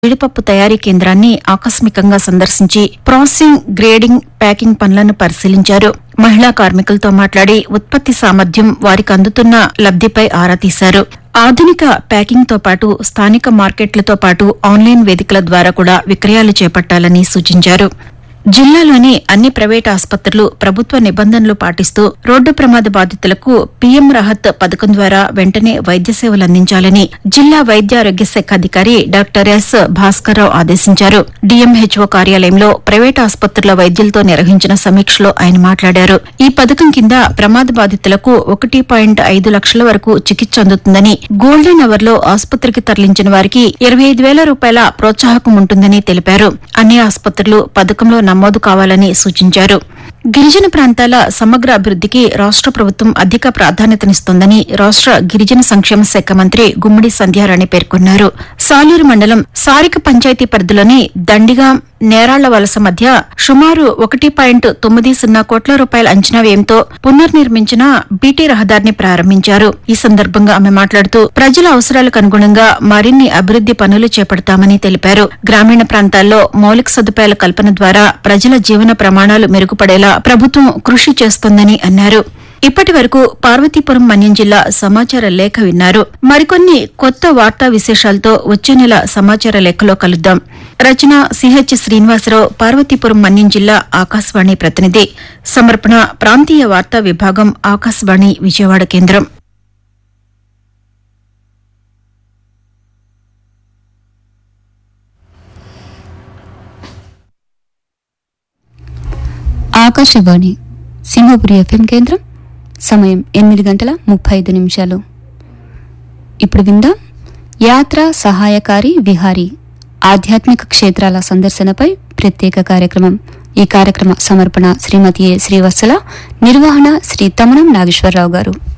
జీడిపప్పు తయారీ కేంద్రాన్ని ఆకస్మికంగా సందర్శించి ప్రాసెసింగ్ గ్రేడింగ్ ప్యాకింగ్ పనులను పరిశీలించారు మహిళా కార్మికులతో మాట్లాడి ఉత్పత్తి సామర్థ్యం వారికి అందుతున్న లబ్దిపై ఆరా తీశారు ఆధునిక ప్యాకింగ్ తో పాటు స్థానిక మార్కెట్లతో పాటు ఆన్లైన్ వేదికల ద్వారా కూడా విక్రయాలు చేపట్టాలని సూచించారు జిల్లాలోని అన్ని ప్రైవేట్ ఆసుపత్రులు ప్రభుత్వ నిబంధనలు పాటిస్తూ రోడ్డు ప్రమాద బాధితులకు పీఎం రాహత్ పథకం ద్వారా వెంటనే వైద్య సేవలు అందించాలని జిల్లా వైద్య ఆరోగ్య శాఖ అధికారి డాక్టర్ ఎస్ భాస్కర్రావు ఆదేశించారు డీఎంహెచ్ఓ కార్యాలయంలో ప్రైవేట్ ఆసుపత్రుల వైద్యులతో నిర్వహించిన సమీక్షలో ఆయన మాట్లాడారు ఈ పథకం కింద ప్రమాద బాధితులకు ఒకటి పాయింట్ ఐదు లక్షల వరకు చికిత్స అందుతుందని గోల్డెన్ అవర్ లో ఆసుపత్రికి తరలించిన వారికి ఇరవై ఐదు వేల రూపాయల ప్రోత్సాహకం ఉంటుందని తెలిపారు అన్ని ఆసుపత్రులు పథకంలో నమోదు కావాలని సూచించారు గిరిజన ప్రాంతాల సమగ్ర అభివృద్దికి రాష్ట ప్రభుత్వం అధిక ప్రాధాన్యతనిస్తోందని రాష్ట గిరిజన సంక్షేమ శాఖ మంత్రి గుమ్మడి సంధ్యారాణి పేర్కొన్నారు సాలూరు మండలం సారిక పంచాయతీ పరిధిలోని దండిగా నేరాళ్ల వలస మధ్య సుమారు ఒకటి పాయింట్ తొమ్మిది సున్నా కోట్ల రూపాయల అంచనా వ్యయంతో పునర్నిర్మించిన బీటీ రహదారిని ప్రారంభించారు ఈ సందర్భంగా ఆమె మాట్లాడుతూ ప్రజల అవసరాలకు అనుగుణంగా మరిన్ని అభివృద్ది పనులు చేపడతామని తెలిపారు గ్రామీణ ప్రాంతాల్లో మౌలిక సదుపాయాల కల్పన ద్వారా ప్రజల జీవన ప్రమాణాలు మెరుగుపడేలా ప్రభుత్వం కృషి చేస్తోందని అన్నారు ఇప్పటి వరకు పార్వతీపురం మన్యం జిల్లా సమాచార లేఖ విన్నారు మరికొన్ని కొత్త వార్తా విశేషాలతో వచ్చే నెల సమాచార లేఖలో కలుద్దాం రచన సిహెచ్ శ్రీనివాసరావు పార్వతీపురం మన్యం జిల్లా ఆకాశవాణి ప్రతినిధి సమర్పణ ప్రాంతీయ వార్తా విభాగం ఆకాశవాణి విజయవాడ కేంద్రం ఆకాశవాణి సింహపురి ఎఫ్ఎం కేంద్రం సమయం ఎనిమిది గంటల ముప్పై ఐదు నిమిషాలు ఇప్పుడు విందాం యాత్ర సహాయకారి విహారీ ఆధ్యాత్మిక క్షేత్రాల సందర్శనపై ప్రత్యేక కార్యక్రమం ఈ కార్యక్రమ సమర్పణ శ్రీమతి ఏ శ్రీవత్సల నిర్వహణ శ్రీ తమనం నాగేశ్వరరావు గారు